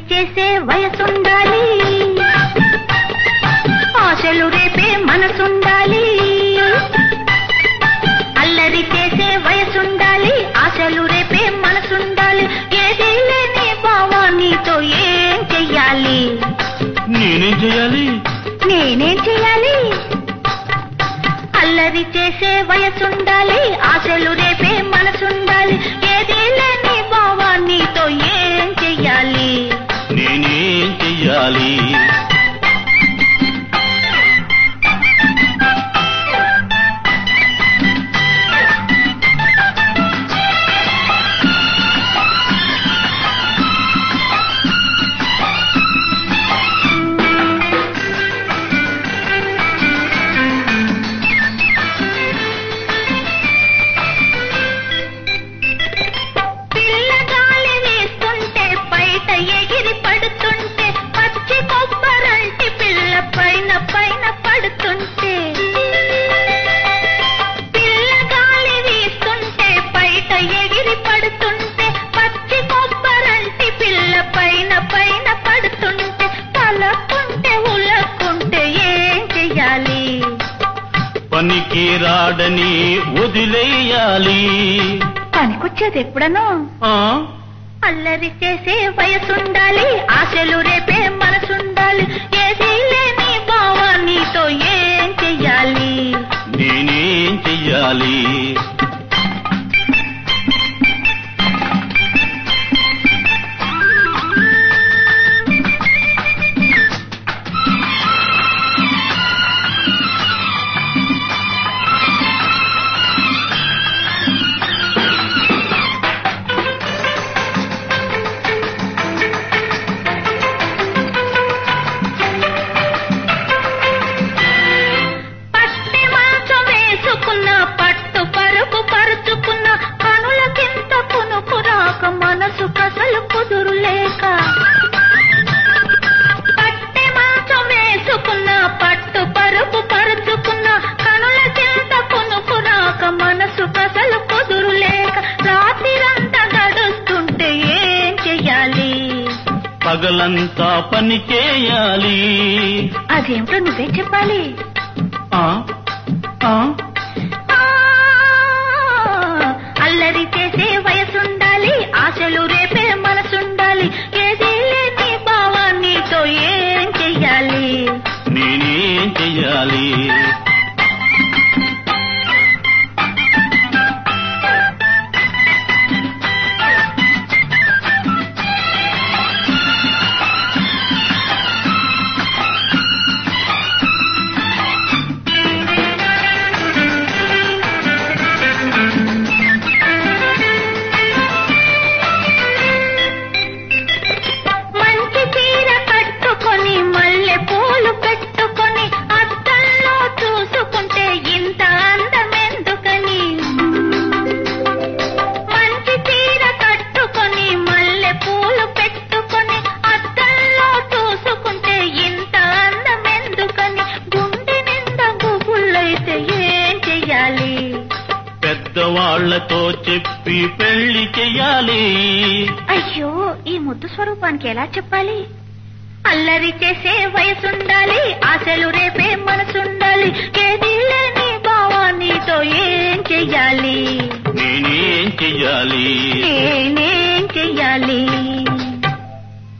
చేసే వయసుండాలి ఆశలు రేపే మనసుండాలి అల్లరి చేసే వయసుండాలి ఆశలు రేపే మనసుండాలి ఏదీ లేని బావా నీతో ఏం చెయ్యాలి నేనేం చేయాలి నేనేం చెయ్యాలి అల్లరి చేసే వయసుండాలి ఆశలు రేపే మనసుండాలి ఏదీ లేని బావా నీతో ఏం చెయ్యాలి నేనేం చెయ్యాలి పిల్లగాలి వేస్తుంటే బయట ఎగిరి పడుతుంటే పచ్చి కొబ్బరంటి పిల్ల పైన పైన పడుతుంటే పిల్లగాలి వేస్తుంటే బయట ఎగిరి పడుతుంటే పచ్చి కొబ్బరంటి పిల్ల పైన పైన పడుతుంటే పలకుంటే ఉలకుంటే ఏం చెయ్యాలి పనికి రాడని వదిలేయాలి పనికొచ్చేది ఎప్పుడనో ఆ అల్లరి చేసే వయసుండాలి ఆశలు రేపే మనసుండాలి ఏదీ లేని బావా నీతో ఏం చెయ్యాలి నేనేం చెయ్యాలి పట్టి మాంసం వేసుకున్న పట్టు పరుపు పరుచుకున్న కనుల కింద కునుకు రాక మనసు కసలు కుదురు లేక పట్టి మాంసం వేసుకున్న పట్టు పరుపు పరుచుకున్న కనుల కింద కునుకు రాక మనసు కసలు కుదురు లేక రాత్రిరంతా గడుస్తుంటే ఏం చెయ్యాలి పగలంతా పని చేయాలి అదేమిటో నువ్వే చెప్పాలి ఆ ఆ ఆ, అల్లరి చేసే వయసుండాలి ఆశలు రేపే మనసుండాలి ఏదీ లేని బావా నీతో ఏం చెయ్యాలి నేనేం చెయ్యాలి మంచి చీర కట్టుకొని మల్లె పూలు పెట్టుకొని అద్దంలో చూసుకుంటే ఇంత అందమెందుకని మంచి చీర కట్టుకొని మల్లె పూలు పెట్టుకొని అద్దంలో చూసుకుంటే ఇంత అందమెందుకని గుండె నిండా గుబుళ్ళైతే ఏం చెయ్యాలి పెద్దవాళ్లతో చెప్పి పెళ్లి చెయ్యాలి అయ్యో ఈ ముద్దు స్వరూపానికి ఎలా చెప్పాలి అల్లరి చేసే వయసుండాలి ఆశలు రేపే మనసుండాలి ఏదీ లేని బావా నీతో ఏం చెయ్యాలి నేనేం చెయ్యాలి నేనేం చెయ్యాలి